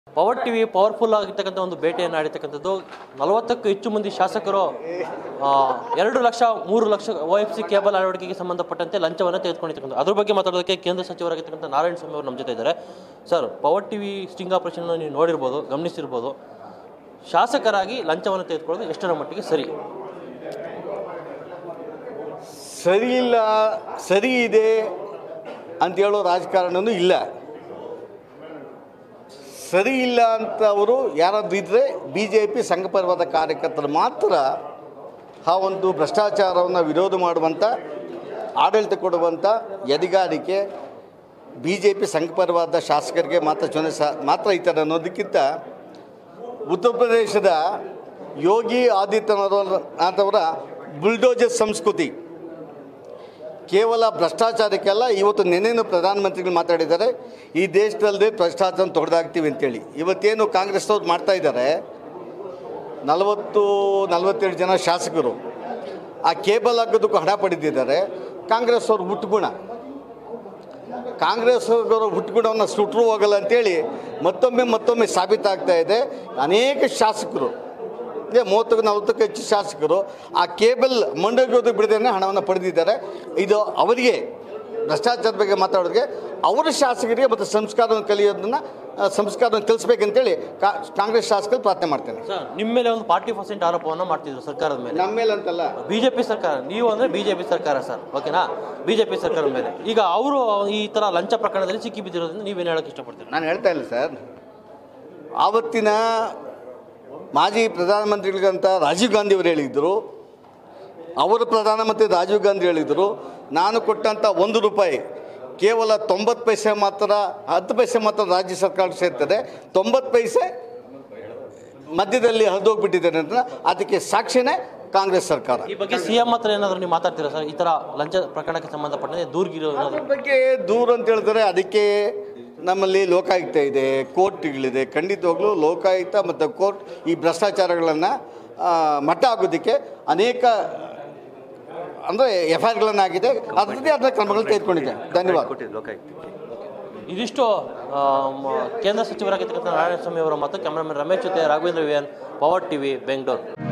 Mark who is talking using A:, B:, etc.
A: power TV powerful ಆಗಿರ್ತಕ್ಕಂಥ ಒಂದು ಭೇಟಿಯನ್ನು ಆಡಿರ್ತಕ್ಕಂಥದ್ದು ನಲವತ್ತಕ್ಕೂ ಹೆಚ್ಚು ಮಂದಿ ಶಾಸಕರು ಆ, ಎರಡು ಲಕ್ಷ ಮೂರು lakh O F C cable ಅಳವಡಿಕೆಗೆ ಸಂಬಂಧಪಟ್ಟಂತೆ ಲಂಚವನ್ನು ತೆಗೆದುಕೊಂಡಿರ್ತಕ್ಕಂಥ ಅದ್ರ ಬಗ್ಗೆ ಮಾತಾಡೋದಕ್ಕೆ ಕೇಂದ್ರ ಸಚಿವರಾಗಿರ್ತಕ್ಕಂಥ ನಾರಾಯಣ ಸ್ವಾಮಿ ಅವರು ನಮ್ಮ ಜೊತೆ ಇದ್ದಾರೆ sir power TV sting operation ನೀವು ನೋಡಿರ್ಬೋದು ಗಮನಿಸಿರ್ಬೋದು ಶಾಸಕರಾಗಿ ಲಂಚವನ್ನು ತೆಗೆದುಕೊಳ್ಳೋದು ಎಷ್ಟರ ಮಟ್ಟಿಗೆ ಸರಿ
B: ಸರಿ ಇಲ್ಲ ಸರಿ ಇದೆ ಅಂತ ಹೇಳೋ ರಾಜಕಾರಣನೂ ಇಲ್ಲ ಸರಿ ಇಲ್ಲ ಅಂತ ಅವರು ಯಾರಾದ್ರೂ ಇದ್ದರೆ ಬಿ ಜೆ ಪಿ ಸಂಘಪರವಾದ ಕಾರ್ಯಕರ್ತರು ಮಾತ್ರ ಆ ಒಂದು ಭ್ರಷ್ಟಾಚಾರವನ್ನು ವಿರೋಧ ಮಾಡುವಂಥ ಆಡಳಿತ ಕೊಡುವಂಥ ಎದಿಗಾರಿಕೆ ಬಿ ಜೆ ಪಿ ಸಂಘಪರವಾದ ಶಾಸಕರಿಗೆ ಮಾತ್ರ ಚುನಾವಣೆ ಸಾ ಮಾತ್ರ ಇದ್ದಾರೆ ಅನ್ನೋದಕ್ಕಿಂತ ಉತ್ತರ ಪ್ರದೇಶದ ಯೋಗಿ ಆದಿತ್ಯನಾಥ್ ಅವರ ಬುಲ್ಡೋಜರ್ ಸಂಸ್ಕೃತಿ ಕೇವಲ ಭ್ರಷ್ಟಾಚಾರಕ್ಕೆಲ್ಲ ಇವತ್ತು ನೆನೆನು ಪ್ರಧಾನಮಂತ್ರಿಗಳು ಮಾತಾಡಿದ್ದಾರೆ ಈ ದೇಶದಲ್ಲಿ ಭ್ರಷ್ಟಾಚಾರ ತೊಡೆದಾಗ್ತೀವಿ ಅಂತೇಳಿ ಇವತ್ತೇನು ಕಾಂಗ್ರೆಸ್ನವ್ರು ಮಾಡ್ತಾ ಇದ್ದಾರೆ ನಲವತ್ತು ನಲವತ್ತೆರಡು ಜನ ಶಾಸಕರು ಆ ಕೇಬಲ್ ಹಾಕೋದಕ್ಕೂ ಹಣ ಪಡೆದಿದ್ದಾರೆ ಕಾಂಗ್ರೆಸ್ ಅವ್ರ ಹುಟ್ಟುಗುಣ ಕಾಂಗ್ರೆಸ್ ಅವರ ಹುಟ್ಟುಗುಣವನ್ನು ಸುಟ್ಟರು ಹೋಗಲ್ಲ ಅಂತೇಳಿ ಮತ್ತೊಮ್ಮೆ ಮತ್ತೊಮ್ಮೆ ಸಾಬೀತಾಗ್ತಾ ಇದೆ ಅನೇಕ ಶಾಸಕರು ಇದೆ ಮೂವತ್ತಕ್ಕೆ ನಲವತ್ತಕ್ಕೂ ಹೆಚ್ಚು ಶಾಸಕರು ಆ ಕೇಬಲ್ ಮಂಡಳಿಗೋದು ಬಿಡದೇನೆ ಹಣವನ್ನು ಪಡೆದಿದ್ದಾರೆ ಇದು ಅವರಿಗೆ ಭ್ರಷ್ಟಾಚಾರದ ಬಗ್ಗೆ ಮಾತಾಡೋರಿಗೆ ಅವರ ಶಾಸಕರಿಗೆ ಮತ್ತು ಸಂಸ್ಕಾರವನ್ನು ಕಲಿಯೋದನ್ನು ಆ, ಸಂಸ್ಕಾರವನ್ನು ಕಲಿಸ್ಬೇಕಂತೇಳಿ ಕಾ ಕಾಂಗ್ರೆಸ್ ಶಾಸಕರು ಪ್ರಾರ್ಥನೆ ಮಾಡ್ತೇನೆ
A: ಸರ್ ನಿಮ್ಮ ಮೇಲೆ ಒಂದು ಫಾರ್ಟಿ ಪರ್ಸೆಂಟ್ ಆರೋಪವನ್ನು ಮಾಡ್ತಿದ್ರು ಸರ್ಕಾರದ ಮೇಲೆ
B: ನಮ್ಮ ಮೇಲೆ ಅಂತಲ್ಲ
A: ಬಿಜೆಪಿ ಸರ್ಕಾರ ನೀವು ಅಂದರೆ ಬಿಜೆಪಿ ಸರ್ಕಾರ ಸರ್ ಓಕೆನಾ ಬಿಜೆಪಿ ಸರ್ಕಾರದ ಮೇಲೆ ಈಗ ಅವರು ಈ ಥರ ಲಂಚ ಪ್ರಕರಣದಲ್ಲಿ ಸಿಕ್ಕಿ ಬಿದ್ದಿರೋದ್ರಿಂದ ನೀವೇನು ಹೇಳಕ್ಕೆ ಇಷ್ಟಪಡ್ತೀರಾ
B: ನಾನು ಹೇಳ್ತಾ ಇಲ್ಲ ಸರ್ ಆವತ್ತಿನ ಮಾಜಿ ಪ್ರಧಾನಮಂತ್ರಿಗಳಿಗಂತ ರಾಜೀವ್ ಗಾಂಧಿ ಅವರು ಹೇಳಿದರು ಅವರು ಪ್ರಧಾನಮಂತ್ರಿ ರಾಜೀವ್ ಗಾಂಧಿ ಹೇಳಿದರು ನಾನು ಕೊಟ್ಟಂಥ ಒಂದು ರೂಪಾಯಿ ಕೇವಲ ತೊಂಬತ್ತು ಪೈಸೆ ಮಾತ್ರ ಹತ್ತು ಪೈಸೆ ಮಾತ್ರ ರಾಜ್ಯ ಸರ್ಕಾರಕ್ಕೆ ಸೇರ್ತದೆ ತೊಂಬತ್ತು ಪೈಸೆ ಮಧ್ಯದಲ್ಲಿ ಹರಿದೋಗ್ಬಿಟ್ಟಿದ್ದಾರೆ ಅಂತ ಅದಕ್ಕೆ ಸಾಕ್ಷಿನೇ ಕಾಂಗ್ರೆಸ್ ಸರ್ಕಾರ
A: ಈ ಬಗ್ಗೆ ಸಿಎಂ ಹತ್ರ ಏನಾದರೂ ನೀವು ಮಾತಾಡ್ತೀರಾ ಸರ್ ಈ ಥರ ಲಂಚ ಪ್ರಕರಣಕ್ಕೆ ಸಂಬಂಧಪಟ್ಟಂತೆ ದೂರ್ಗಿರೋ
B: ಅದ್ರ ಬಗ್ಗೆ ದೂರ ಅಂತ ಹೇಳಿದ್ರೆ ಅದಕ್ಕೆ ನಮ್ಮಲ್ಲಿ ಲೋಕಾಯುಕ್ತ ಇದೆ ಕೋರ್ಟ್ಗಳಿದೆ ಖಂಡಿತವಾಗ್ಲೂ ಲೋಕಾಯುಕ್ತ ಮತ್ತು ಕೋರ್ಟ್ ಈ ಭ್ರಷ್ಟಾಚಾರಗಳನ್ನು ಮಟ್ಟ ಆಗೋದಕ್ಕೆ ಅನೇಕ ಅಂದರೆ ಎಫ್ ಐ ಆರ್ಗಳನ್ನಾಗಿದೆ ಅದರದ್ದೇ ಆದ ಕ್ರಮಗಳು ತೆಗೆದುಕೊಂಡಿದೆ ಧನ್ಯವಾದ
A: ಇದಿಷ್ಟು ಆ, ಮ- ಕೇಂದ್ರ ಸಚಿವರಾಗಿರ್ತಕ್ಕಂಥ ನಾರಾಯಣ ಸ್ವಾಮಿ ಅವರ ಮತ್ತು ಕ್ಯಾಮ್ರಾಮನ್ ರಮೇಶ್ ಜೊತೆ Raghavendra V N power TV Bengaluru